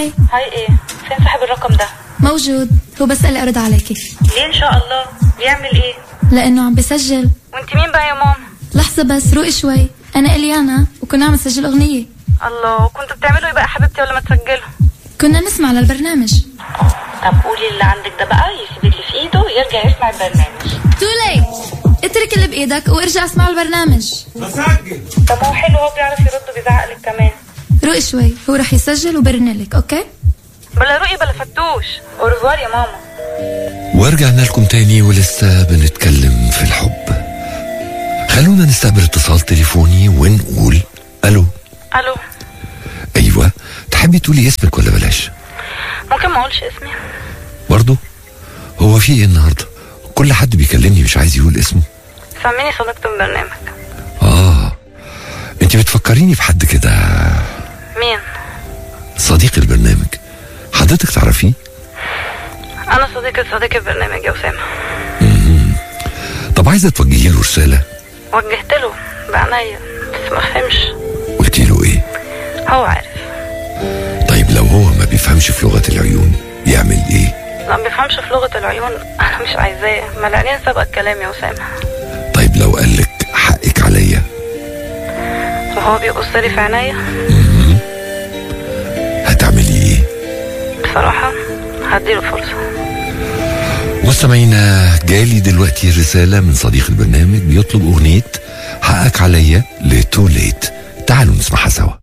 هاي هاي ايه فين صاحب الرقم ده موجود هو بس قال لي ارد عليكي ليه ان شاء الله بيعمل ايه لانه عم بسجل وانت مين بقى يا ماما لحظة بس روقي شوي أنا إليانا وكنا عم نسجل أغنية الله كنتوا بتعملوا ايه بقى يا حبيبتي ولا ما تسجلوا كنا نسمع للبرنامج طب قولي اللي عندك ده بقى يسيب اللي في ايده ويرجع يسمع البرنامج تو ليت اترك اللي بإيدك وارجع اسمع البرنامج بسجل طب هو حلو هو بيعرف يرد وبيزعق لك كمان روقي شوي هو رح يسجل وبرنلك أوكي بلا رؤي بلا فتوش اورفوار يا ماما ورجعنا لكم تاني ولسه بنتكلم في الحب خلونا نستقبل اتصال تليفوني ونقول الو الو ايوه تحبي تقولي اسمك ولا بلاش ممكن ما اقولش اسمي برضو هو في ايه النهارده كل حد بيكلمني مش عايز يقول اسمه سميني صديقة البرنامج اه انت بتفكريني بحد كده مين صديق البرنامج حضرتك تعرفيه انا صديقة صديق البرنامج يا اسامة طب عايزه توجهي له رساله وجهت له بعناية بس ما فهمش قلت له ايه هو عارف طيب لو هو ما بيفهمش في لغه العيون يعمل ايه لا ما بيفهمش في لغة العيون انا مش عايزاه ملعنين سبق الكلام يا اسامة طيب لو قالك حقك عليا وهو بيبص لي في عينيا هتعملي ايه بصراحة هديله فرصة مستمعينا جالي دلوقتي رسالة من صديق البرنامج بيطلب أغنية حقك عليا لتو ليت تعالوا نسمعها سوا